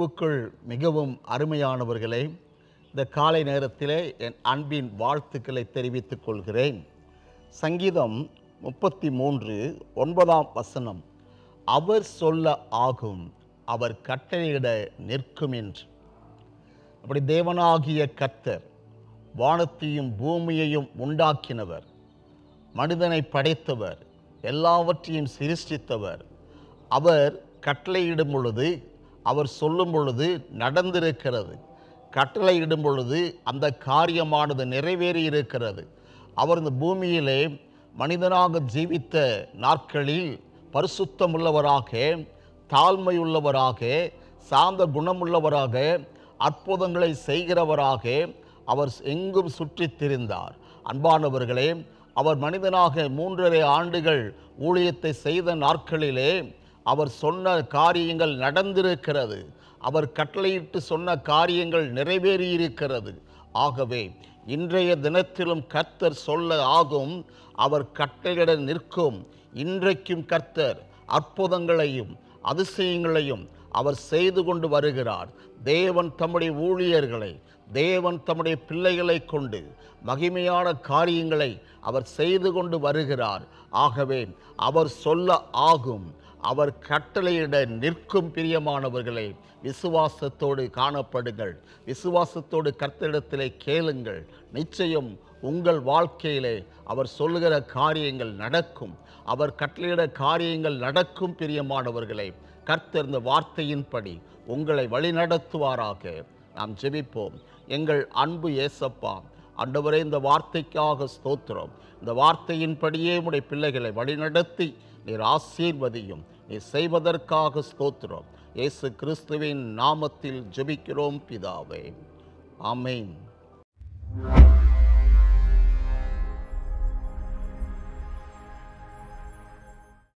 கிறிஸ்துவுக்குள் மிகவும் அருமையானவர்களே இந்த காலை நேரத்திலே என் அன்பின் வாழ்த்துக்களை தெரிவித்துக் கொள்கிறேன் சங்கீதம் முப்பத்தி மூன்று ஒன்பதாம் வசனம் அவர் சொல்ல ஆகும் அவர் கட்டளையிட நிற்கும் என்று அப்படி தேவனாகிய கர்த்தர் வானத்தையும் பூமியையும் உண்டாக்கினவர் மனிதனை படைத்தவர் எல்லாவற்றையும் சிருஷ்டித்தவர் அவர் கட்டளையிடும் பொழுது அவர் சொல்லும் பொழுது நடந்திருக்கிறது கட்டளையிடும் பொழுது அந்த காரியமானது நிறைவேறி இருக்கிறது அவர் இந்த பூமியிலே மனிதனாக ஜீவித்த நாட்களில் பரிசுத்தமுள்ளவராக தாழ்மையுள்ளவராக சார்ந்த குணமுள்ளவராக அற்புதங்களை செய்கிறவராக அவர் எங்கும் சுற்றித் திரிந்தார் அன்பானவர்களே அவர் மனிதனாக மூன்றரை ஆண்டுகள் ஊழியத்தை செய்த நாட்களிலே அவர் சொன்ன காரியங்கள் நடந்திருக்கிறது அவர் கட்டளையிட்டு சொன்ன காரியங்கள் நிறைவேறியிருக்கிறது ஆகவே இன்றைய தினத்திலும் கர்த்தர் சொல்ல ஆகும் அவர் கட்டளையிட நிற்கும் இன்றைக்கும் கர்த்தர் அற்புதங்களையும் அதிசயங்களையும் அவர் செய்து கொண்டு வருகிறார் தேவன் தம்முடைய ஊழியர்களை தேவன் தம்முடைய பிள்ளைகளை கொண்டு மகிமையான காரியங்களை அவர் செய்து கொண்டு வருகிறார் ஆகவே அவர் சொல்ல ஆகும் அவர் கட்டளையிட நிற்கும் பிரியமானவர்களே விசுவாசத்தோடு காணப்படுங்கள் விசுவாசத்தோடு கர்த்தரிடத்திலே கேளுங்கள் நிச்சயம் உங்கள் வாழ்க்கையிலே அவர் சொல்லுகிற காரியங்கள் நடக்கும் அவர் கட்டளையிட காரியங்கள் நடக்கும் பிரியமானவர்களே கர்த்தர் இந்த வார்த்தையின்படி உங்களை வழிநடத்துவாராக நாம் ஜெபிப்போம் எங்கள் அன்பு ஏசப்பா ஆண்டவரே இந்த வார்த்தைக்காக ஸ்தோத்திரம் இந்த வார்த்தையின்படியே உடைய பிள்ளைகளை வழிநடத்தி நீர் ஆசீர்வதியும் நீர் செய்வதற்காக ஸ்தோத்திரம் இயேசு கிறிஸ்துவின் நாமத்தில் ஜெபிக்கிறோம் பிதாவே ஆமென்